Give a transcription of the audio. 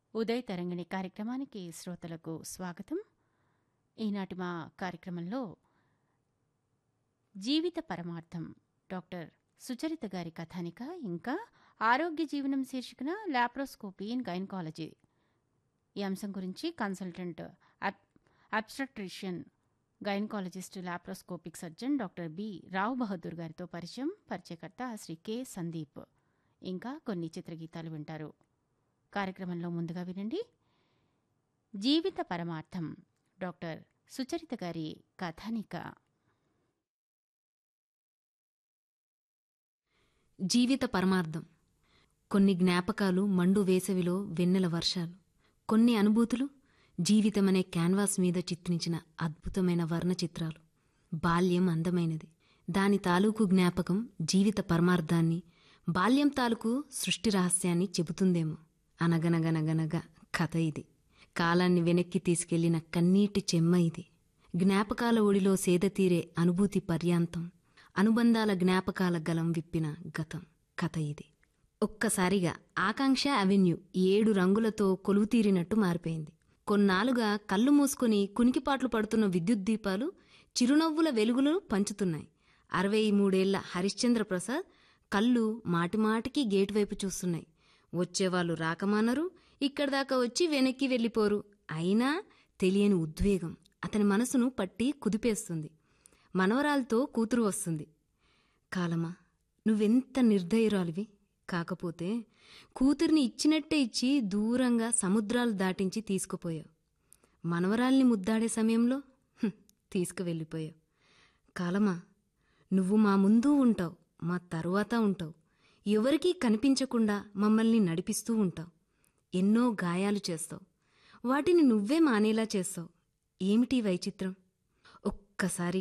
ఉదయ్ తరంగిణి కార్యక్రమానికి శ్రోతలకు స్వాగతం ఈనాటి మా కార్యక్రమంలో జీవిత పరమార్థం డాక్టర్ సుచరిత గారి కథానిక ఇంకా ఆరోగ్య జీవనం శీర్షికన లాప్రోస్కోపీ ఇన్ గైనకాలజీ ఈ అంశం గురించి consultant obstetrician gynaecologist laparoscopic surgeon doctor B Rao Bahadur గారితో పరిచయం పరిచయకర్త శ్రీ కె సందీప్ ఇంకా కొన్ని చిత్రగీతాలు వింటారు కార్యక్రమంలో ముందుగా వినండి జీవిత పరమార్థం డాక్టర్ సుచరిత గారి కథానిక జీవిత పరమార్థం కొన్ని జ్ఞాపకాలు మండు వేసవిలో వెన్నెల వర్షాలు కొన్ని అనుభూతులు జీవితమనే క్యాన్వాస్ మీద చిత్రించిన అద్భుతమైన వర్ణ చిత్రాలు బాల్యం అందమైనది దాని తాలూకు జ్ఞాపకం జీవిత పరమార్థాన్ని బాల్యం తాలూకు సృష్టి రహస్యాన్ని చెబుతుందేమో అనగనగనగనగా కథ ఇది కాలాన్ని వెనక్కి తీసుకెళ్లిన కన్నీటి చెమ్మ ఇది జ్ఞాపకాల ఒడిలో సేద తీరే అనుభూతి పర్యాంతం అనుబంధాల జ్ఞాపకాల గలం విప్పిన గతం కథ ఇది ఒక్కసారిగా ఆకాంక్ష అవెన్యూ ఏడు రంగులతో కొలువుతీరినట్టు మారిపోయింది కొన్నాళ్లుగా కళ్ళు మూసుకుని కునికిపాట్లు పడుతున్న విద్యుత్ దీపాలు చిరునవ్వుల వెలుగులు పంచుతున్నాయి అరవై మూడేళ్ల హరిశ్చంద్ర ప్రసాద్ కళ్ళు మాటిమాటికి గేటు వైపు చూస్తున్నాయి వచ్చేవాళ్ళు రాకమానరు ఇక్కడి దాకా వచ్చి వెనక్కి వెళ్ళిపోరు అయినా తెలియని ఉద్వేగం అతని మనసును పట్టి కుదిపేస్తుంది మనవరాలతో కూతురు వస్తుంది కాలమా నువ్వెంత నిర్దయురాలివి కాకపోతే కూతుర్ని ఇచ్చినట్టే ఇచ్చి దూరంగా సముద్రాలు దాటించి తీసుకుపోయావు మనవరాల్ని ముద్దాడే సమయంలో హ్మ్, తీసుకువెళ్ళిపోయావు కాలమా నువ్వు మా ముందు ఉంటావు మా తరువాత ఉంటావు ఎవరికీ కనిపించకుండా మమ్మల్ని నడిపిస్తూ ఉంటావు ఎన్నో గాయాలు చేస్తావు వాటిని నువ్వే మానేలా చేస్తావు ఏమిటి వైచిత్రం ఒక్కసారి